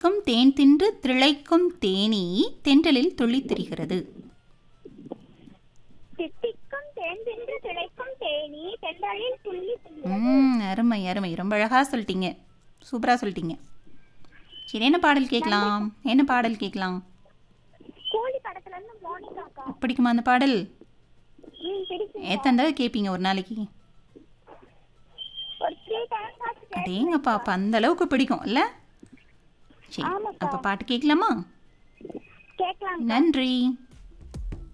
க்கும் தேன் தின்று திளைக்கும் தேனீ தென்றலில் துள்ளித் திரிகிறது தித்திக்கும் தேன் தின்று திளைக்கும் தேனி தென்றலில் துள்ளி துள்ளி ம் அருமை அருமை ரொம்ப அழகாக சொல்லிட்டீங்க சூப்பராக சொல்லிட்டீங்க சரி என்ன பாடல் கேட்கலாம் என்ன பாடல் கேட்கலாம் கோழி படத்துல இருந்து மோனிகாக்கா பிடிக்குமா அந்த பாடல் ம் பிடிக்கும் எத்தனை தடவை கேட்பீங்க ஒரு நாளைக்கு ஒரு த்ரீ டைம்ஸ் ஆச்சு அடேங்கப்பா அப்போ அந்த அளவுக்கு பிடிக்கும் இல்லை சரி ஆமாக்கா. அப்போ பாட்டு கேட்கலாமா கேட்கலாம் நன்றி